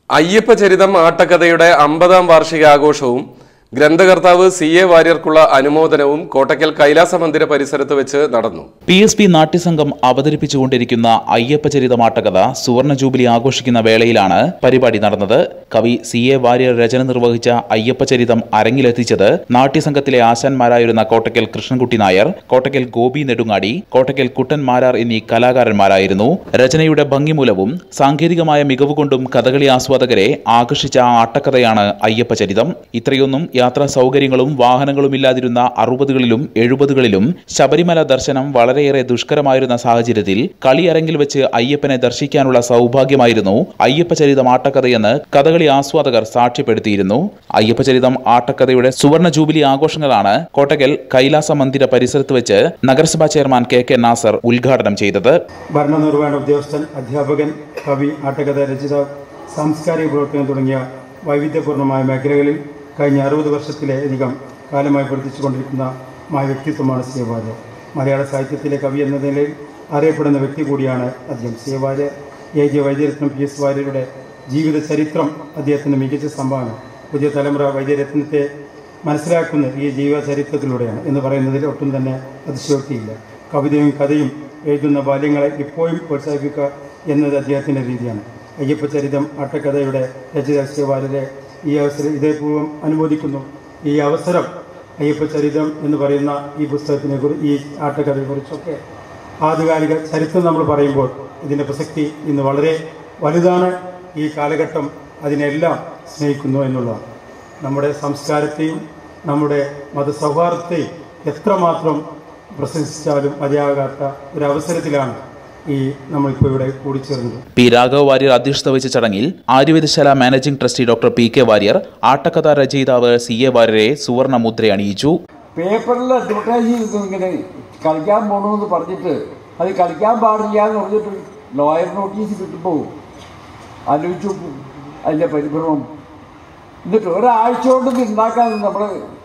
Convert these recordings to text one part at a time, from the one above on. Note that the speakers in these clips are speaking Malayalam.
അയ്യപ്പ ചരിതം ആട്ടക്കഥയുടെ അമ്പതാം വാർഷികാഘോഷവും ഗ്രന്ഥകർത്താവ് സി എ വാര്യർക്കുള്ള അനുമോദനവും കോട്ടക്കൽ കൈലാസ മന്ദിര പരിസരത്ത് വെച്ച് നടന്നു പി എസ് പി നാട്യസംഘം അവതരിപ്പിച്ചുകൊണ്ടിരിക്കുന്ന അയ്യപ്പചരിതമാട്ടകഥ സുവർണ ജൂബിലി ആഘോഷിക്കുന്ന വേളയിലാണ് പരിപാടി നടന്നത് കവി സി എ വാര്യർ രചന നിർവഹിച്ച അയ്യപ്പചരിതം അരങ്ങിലെത്തിച്ചത് നാട്യസംഘത്തിലെ ആശാന്മാരായിരുന്ന കോട്ടക്കൽ കൃഷ്ണൻകുട്ടി നായർ കോട്ടക്കൽ ഗോപി നെടുങ്ങാടി കോട്ടക്കൽ കുട്ടൻ മാരാർ എന്നീ കലാകാരന്മാരായിരുന്നു രചനയുടെ ഭംഗി മൂലവും സാങ്കേതികമായ മികവ് കൊണ്ടും കഥകളി ആസ്വാദകരെ ആകർഷിച്ച ആ ആട്ടക്കഥയാണ് അയ്യപ്പചരിതം ഇത്രയൊന്നും യാത്രാ സൗകര്യങ്ങളും വാഹനങ്ങളും ഇല്ലാതിരുന്ന അറുപതുകളിലും എഴുപതുകളിലും ശബരിമല ദർശനം വളരെയേറെ ദുഷ്കരമായിരുന്ന സാഹചര്യത്തിൽ കളിയരങ്ങിൽ വെച്ച് അയ്യപ്പനെ ദർശിക്കാനുള്ള സൗഭാഗ്യമായിരുന്നു അയ്യപ്പചരിതം ആട്ടക്കഥയെന്ന് കഥകളി ആസ്വാദകർ സാക്ഷ്യപ്പെടുത്തിയിരുന്നു അയ്യപ്പചരിതം ആട്ടക്കഥയുടെ സുവർണ ജൂബിലി ആഘോഷങ്ങളാണ് കോട്ടക്കൽ കൈലാസ മന്ദിര പരിസരത്ത് വെച്ച് നഗരസഭാ ചെയർമാൻ കെ കെ നാസർ ഉദ്ഘാടനം ചെയ്തത് ഭരണനിർവഹണ ഉദ്യോഗസ്ഥൻ അധ്യാപകൻ കവി ആട്ടകഥ രചിതാവ് സാംസ്കാരിക പ്രവർത്തനം തുടങ്ങിയ വൈവിധ്യപൂർണ്ണമായ മേഖലകളിൽ കഴിഞ്ഞ അറുപത് വർഷത്തിലധികം കാലമായി പ്രവർത്തിച്ചുകൊണ്ടിരിക്കുന്ന മായ വ്യക്തിത്വമാണ് സി എ വാര്യർ മലയാള സാഹിത്യത്തിലെ കവി എന്ന നിലയിൽ അറിയപ്പെടുന്ന വ്യക്തി കൂടിയാണ് അദ്ദേഹം C A Warrier A J Vaidyaratnam P S വാര്യരുടെ ജീവിത ചരിത്രം അദ്ദേഹത്തിൻ്റെ മികച്ച സംഭാവന പുതിയ തലമുറ വൈദ്യരത്നത്തെ മനസ്സിലാക്കുന്ന ഈ ജീവചരിത്രത്തിലൂടെയാണ് എന്ന് പറയുന്നതിൽ ഒട്ടും തന്നെ അതിശയോക്തിയില്ല കവിതയും കഥയും എഴുതുന്ന ബാല്യങ്ങളെ ഇപ്പോഴും പ്രോത്സാഹിപ്പിക്കുക എന്നത് അദ്ദേഹത്തിൻ്റെ രീതിയാണ് അയ്യപ്പചരിതം ആട്ടക്കഥയുടെ രചിത ശിവാരുടെ ഈ അവസരം ഇതേപൂർവ്വം അനുമോദിക്കുന്നു ഈ അവസരം അയ്യപ്പചരിതം എന്ന് പറയുന്ന ഈ പുസ്തകത്തിനെ കുറിച്ച് ഈ ആട്ടക്കഥയെക്കുറിച്ചൊക്കെ ആദ്യകാലിക ചരിത്രം നമ്മൾ പറയുമ്പോൾ ഇതിൻ്റെ പ്രസക്തി ഇന്ന് വളരെ വലുതാണ് ഈ കാലഘട്ടം അതിനെല്ലാം സ്നേഹിക്കുന്നു എന്നുള്ളതാണ് നമ്മുടെ സംസ്കാരത്തെയും നമ്മുടെ മതസൗഹാർദ്ദത്തെയും എത്രമാത്രം പ്രശംസിച്ചാലും മതിയാകാത്ത ഒരു അവസരത്തിലാണ് ഈ നമ്മളിപ്പോൾ ഇവിടെ കൂടിച്ചേർന്നത് പി രാഘവ വാര്യർ അധ്യക്ഷത വഹിച്ച ചടങ്ങിൽ Aryavaidyasala managing trustee doctor P K Warrier ആട്ടക്കഥ രചയിതാവ് സി എ വാര്യരെ സുവർണ മുദ്ര അണിയിച്ചു പേപ്പറിൽ അഡ്വർട്ടൈസ് ചെയ്തു ഇങ്ങനെ കളിക്കാൻ പോകണമെന്ന് പറഞ്ഞിട്ട് അത് കളിക്കാൻ പാടില്ല എന്ന് പറഞ്ഞിട്ട് ലോയർ നോട്ടീസ് കിട്ടുമ്പോൾ ആലോചിച്ച് നോക്കൂ അതിൻ്റെ പരിഭ്രമം എന്നിട്ട് ഒരാഴ്ച കൊണ്ട് ഇത് ഉണ്ടാക്കാൻ നമ്മൾ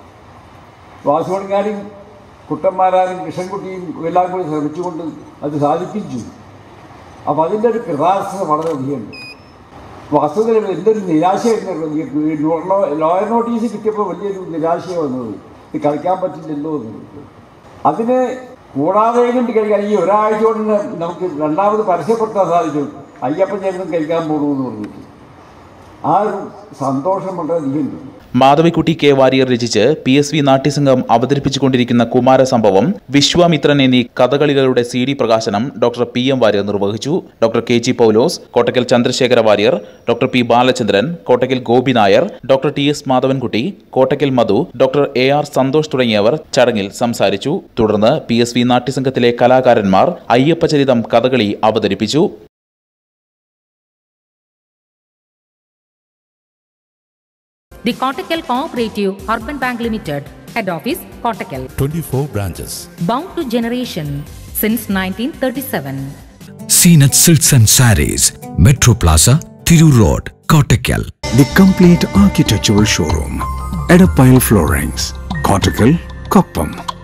വാസുമണിങ്ങാരും കുട്ടന്മാരാരും കൃഷ്ണൻകുട്ടിയും എല്ലാം കൂടി ശ്രമിച്ചുകൊണ്ട് അത് സാധിപ്പിച്ചു അപ്പോൾ അതിൻ്റെ ഒരു കൃതാർത്ഥത വളരെയധികമുണ്ട് വാസ്തവത്തിൽ എന്തൊരു നിരാശയായിരുന്നു ലോയർ നോട്ടീസ് കിട്ടിയപ്പോൾ വലിയൊരു നിരാശയാണ് വന്നത് ഇത് കളിക്കാൻ പറ്റില്ലല്ലോ എന്നുള്ളത് അതിന് കൂടാതെ കൊണ്ട് കഴിക്കാൻ ഈ ഒരാഴ്ച കൊണ്ട് നമുക്ക് രണ്ടാമത് പരസ്യപ്പെടുത്താൻ സാധിച്ചു അയ്യപ്പൻ ചേർന്നും കഴിക്കാൻ പോകണമെന്ന് പറഞ്ഞിട്ട് ആ ഒരു സന്തോഷം വളരെയധികമുണ്ട് മാധവിക്കുട്ടി കെ വാര്യർ രചിച്ച് പി എസ് വി നാട്യസംഘം അവതരിപ്പിച്ചുകൊണ്ടിരിക്കുന്ന കുമാരസംഭവം വിശ്വാമിത്രൻ എന്നീ കഥകളികളുടെ സി ഡി പ്രകാശനം ഡോക്ടർ പി എം വാര്യർ നിർവഹിച്ചു doctor K G Paulose Kottakkal Chandrasekhara Warrier doctor P Balachandran Kottakkal Gopi Nair doctor T S Madhavankutty Kottakkal Madhu doctor A R Santhosh തുടങ്ങിയവർ ചടങ്ങിൽ സംസാരിച്ചു തുടർന്ന് പി എസ് വി നാട്യസംഘത്തിലെ കലാകാരന്മാർ അയ്യപ്പചരിതം കഥകളി അവതരിപ്പിച്ചു The Kottakkal Cooperative Urban Bank Limited, Head Office, Kottakkal. 24 branches. Bound to generation since 1937. Seenat Silks and Saris, Metro Plaza, Thiru Road, Kottakkal. The complete architectural showroom. Edapile Floorings. Cortical, Koppam.